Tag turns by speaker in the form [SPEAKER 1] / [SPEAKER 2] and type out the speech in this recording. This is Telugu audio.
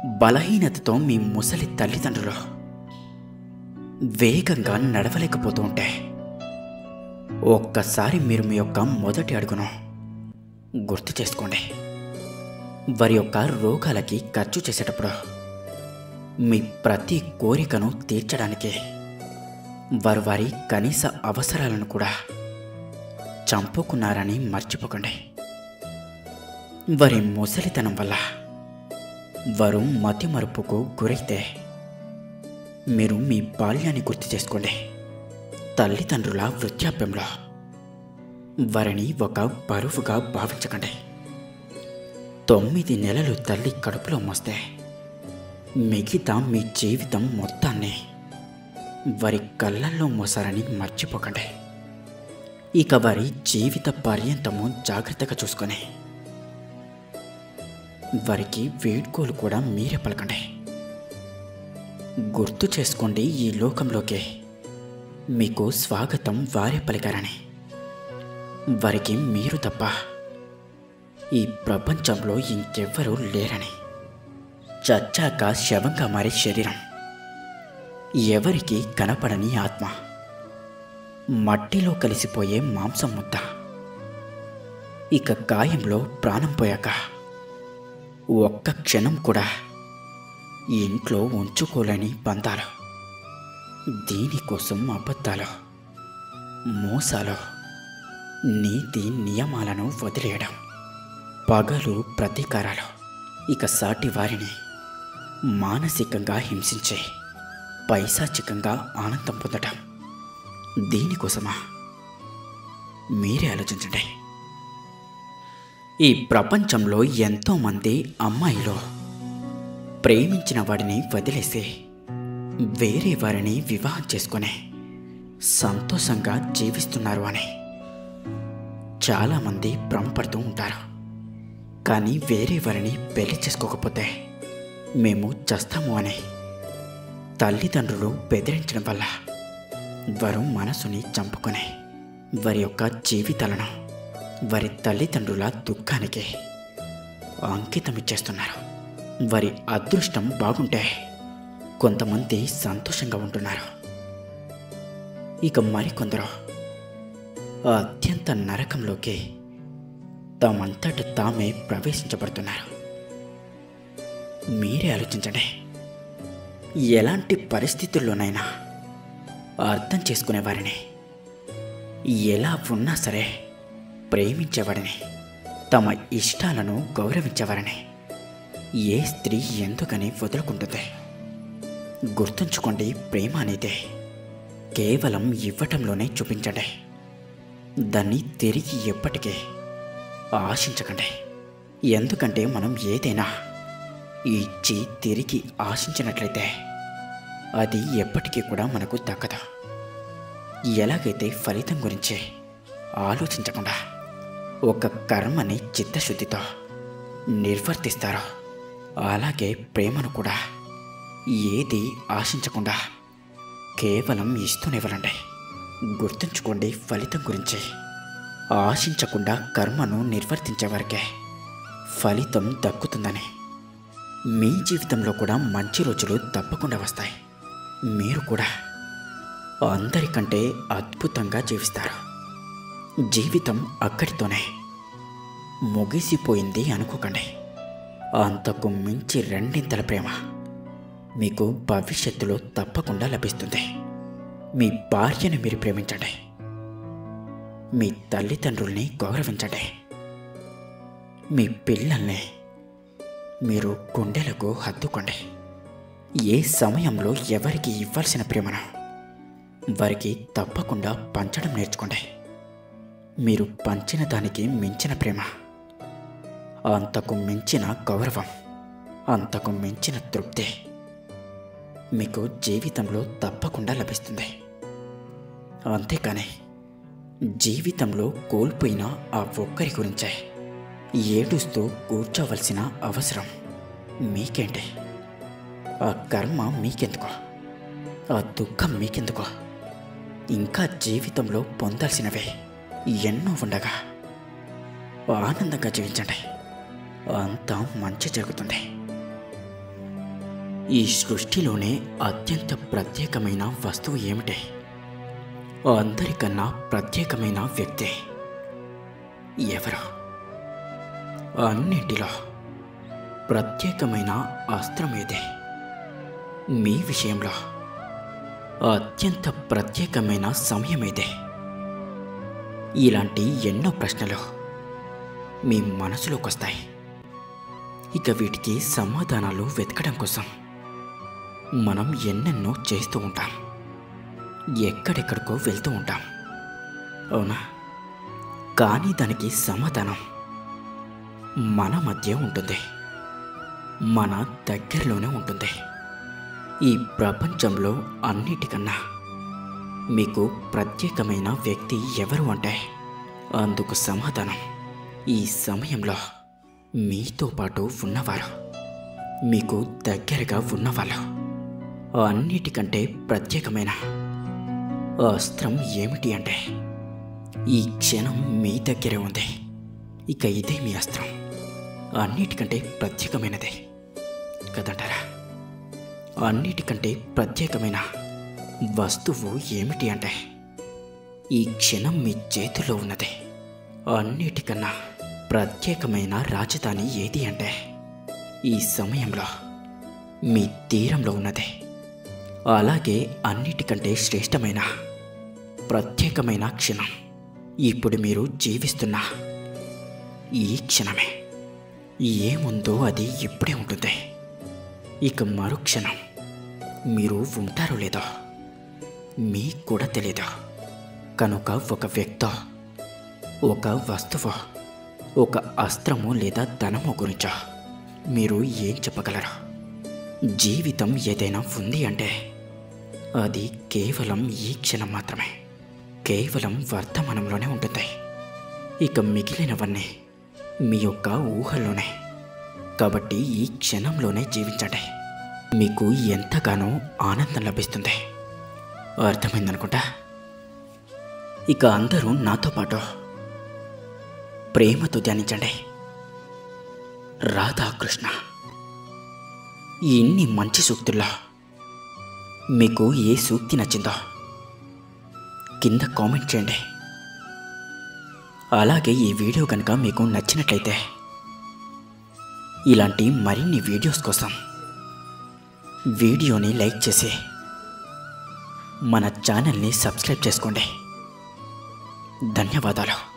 [SPEAKER 1] బలహీనతతో మీ ముసలి తల్లిదండ్రులు వేగంగా నడవలేకపోతూ ఉంటే ఒక్కసారి మీరు మీ యొక్క మొదటి అడుగును గుర్తు చేసుకోండి వారి యొక్క రోగాలకి ఖర్చు చేసేటప్పుడు మీ ప్రతి కోరికను తీర్చడానికి వారు వారి కనీస అవసరాలను కూడా చంపుకున్నారని మర్చిపోకండి వారి ముసలితనం వల్ల వారు మతి మరుపుకు గురైతే మీరు మీ బాల్యాన్ని గుర్తు చేసుకోండి తల్లిదండ్రుల వృద్ధాప్యంలో వారిని ఒక బరువుగా భావించకండి తొమ్మిది నెలలు తల్లి కడుపులో మోస్తే మిగతా మీ జీవితం మొత్తాన్ని వారి కళ్ళల్లో మోసారని మర్చిపోకండి ఇక వారి జీవిత పర్యంతము జాగ్రత్తగా చూసుకొని వారికి వేడ్కోలు కూడా మీరే పలకండి గుర్తు చేసుకోండి ఈ లోకంలోకి మీకు స్వాగతం వారే పలికారని వారికి మీరు తప్ప ఈ ప్రపంచంలో ఇంకెవ్వరూ లేరని చచ్చాక శవంగా మారే శరీరం ఎవరికి కనపడని ఆత్మ మట్టిలో కలిసిపోయే మాంసం ముద్ద ఇక గాయంలో ప్రాణం పోయాక ఒక్క క్షణం కూడా ఇంట్లో ఉంచుకోలేని బంధాలు దీనికోసం అబద్ధాలు మోసాలు నీతి నియమాలను వదిలేయడం పగలు ప్రతీకారాలు ఇక సాటి వారిని మానసికంగా హింసించే పైశాచికంగా ఆనందం పొందటం దీనికోసమా మీరే ఆలోచించండి ఈ ప్రపంచంలో ఎంతోమంది అమ్మాయిలు ప్రేమించిన వాడిని వదిలేసి వేరే వారిని వివాహం చేసుకొని సంతోషంగా జీవిస్తున్నారు అని చాలామంది భ్రమపడుతూ ఉంటారు కానీ వేరే వారిని పెళ్లి చేసుకోకపోతే మేము చస్తాము అని తల్లిదండ్రులు బెదిరించడం వల్ల వారు మనసుని చంపుకొని వారి యొక్క జీవితాలను వారి తల్లిదండ్రుల దుఃఖానికి అంకితం ఇచ్చేస్తున్నారు వారి అదృష్టం బాగుంటే కొంతమంది సంతోషంగా ఉంటున్నారు ఇక మరికొందరు అత్యంత నరకంలోకి తమంతట తామే ప్రవేశించబడుతున్నారు మీరే ఆలోచించండి ఎలాంటి పరిస్థితుల్లోనైనా అర్థం చేసుకునే వారిని ఎలా ఉన్నా సరే ప్రేమించేవాడిని తమ ఇష్టాలను గౌరవించేవారిని ఏ స్త్రీ ఎందుకని వదులుకుంటుంది గుర్తుంచుకోండి ప్రేమ అనేది కేవలం ఇవ్వటంలోనే చూపించండి దాన్ని తిరిగి ఎప్పటికీ ఆశించకండి ఎందుకంటే మనం ఏదైనా ఇచ్చి తిరిగి ఆశించినట్లయితే అది ఎప్పటికీ కూడా మనకు దక్కదు ఎలాగైతే ఫలితం గురించి ఆలోచించకుండా ఒక కర్మని చిత్తశుద్ధితో నిర్వర్తిస్తారో అలాగే ప్రేమను కూడా ఏది ఆశించకుండా కేవలం ఇస్తూనివ్వలండి గుర్తుంచుకోండి ఫలితం గురించి ఆశించకుండా కర్మను నిర్వర్తించేవారికే ఫలితం దక్కుతుందని మీ జీవితంలో కూడా మంచి రోజులు తప్పకుండా వస్తాయి మీరు కూడా అందరికంటే అద్భుతంగా జీవిస్తారు జీవితం అక్కడితోనే ముగిసిపోయింది అనుకోకండి అంతకు మించి రెండింతల ప్రేమ మీకు భవిష్యత్తులో తప్పకుండా లభిస్తుంది మీ భార్యను మీరు ప్రేమించండి మీ తల్లిదండ్రుల్ని గౌరవించండి మీ పిల్లల్ని మీరు గుండెలకు హత్తుకోండి ఏ సమయంలో ఎవరికి ఇవ్వాల్సిన ప్రేమను వారికి తప్పకుండా పంచడం నేర్చుకోండి మీరు పంచిన దానికి మించిన ప్రేమ అంతకు మించిన గౌరవం అంతకు మించిన తృప్తి మీకు జీవితంలో తప్పకుండా లభిస్తుంది అంతేకాని జీవితంలో కోల్పోయిన ఆ ఒక్కరి గురించే ఏడుస్తూ కూర్చోవలసిన అవసరం మీకేంటి ఆ కర్మ మీకెందుకో ఆ దుఃఖం మీకెందుకో ఇంకా జీవితంలో పొందాల్సినవే ఎన్నో ఉండగా ఆనందంగా జీవించండి అంతా మంచి జరుగుతుంది ఈ సృష్టిలోనే అత్యంత ప్రత్యేకమైన వస్తువు ఏమిటి అందరికన్నా ప్రత్యేకమైన వ్యక్తి ఎవరు అన్నింటిలో ప్రత్యేకమైన అస్త్రం ఏది మీ విషయంలో అత్యంత ప్రత్యేకమైన సమయం ఏదే ఇలాంటి ఎన్నో ప్రశ్నలు మీ మనసులోకి వస్తాయి ఇక వీటికి సమాధానాలు వెతకడం కోసం మనం ఎన్నెన్నో చేస్తూ ఉంటాం ఎక్కడెక్కడికో వెళ్తూ ఉంటాం అవునా కానీ దానికి సమాధానం మన మధ్య ఉంటుంది మన దగ్గరలోనే ఉంటుంది ఈ ప్రపంచంలో అన్నిటికన్నా మీకు ప్రత్యేకమైన వ్యక్తి ఎవరు అంటే అందుకు సమాధానం ఈ సమయంలో మీతో పాటు ఉన్నవారు మీకు దగ్గరగా ఉన్నవాళ్ళు అన్నిటికంటే ప్రత్యేకమైన అస్త్రం ఏమిటి అంటే ఈ క్షణం మీ దగ్గరే ఉంది ఇక ఇదే మీ అస్త్రం అన్నిటికంటే ప్రత్యేకమైనదే కదంటారా అన్నిటికంటే ప్రత్యేకమైన వస్తువు ఏమిటి అంటే ఈ క్షణం మీ చేతిలో ఉన్నది అన్నిటికన్నా ప్రత్యేకమైన రాజధాని ఏది అంటే ఈ సమయంలో మీ తీరంలో ఉన్నది అలాగే అన్నిటికంటే శ్రేష్టమైన ప్రత్యేకమైన క్షణం ఇప్పుడు మీరు జీవిస్తున్న ఈ క్షణమే ఏముందో అది ఇప్పుడే ఉంటుంది ఇక మరుక్షణం మీరు ఉంటారో లేదో మీకు కూడా తెలియదు కనుక ఒక వ్యక్తో ఒక వస్తువు ఒక అస్త్రము లేదా ధనము గురించో మీరు ఏం చెప్పగలరు జీవితం ఏదైనా ఉంది అంటే అది కేవలం ఈ క్షణం మాత్రమే కేవలం వర్తమానంలోనే ఉంటుంది ఇక మిగిలినవన్నీ మీ యొక్క ఊహల్లోనే కాబట్టి ఈ క్షణంలోనే జీవించండి మీకు ఎంతగానో ఆనందం లభిస్తుంది అర్థమైందనుకుంటా ఇక అందరూ నాతో పాటు ప్రేమతో ధ్యానించండి రాధాకృష్ణ ఇన్ని మంచి సూక్తుల్లో మీకు ఏ సూక్తి నచ్చిందో కింద కామెంట్ చేయండి అలాగే ఈ వీడియో కనుక మీకు నచ్చినట్లయితే ఇలాంటి మరిన్ని వీడియోస్ కోసం వీడియోని లైక్ చేసి మన ఛానల్ని సబ్స్క్రైబ్ చేసుకోండి ధన్యవాదాలు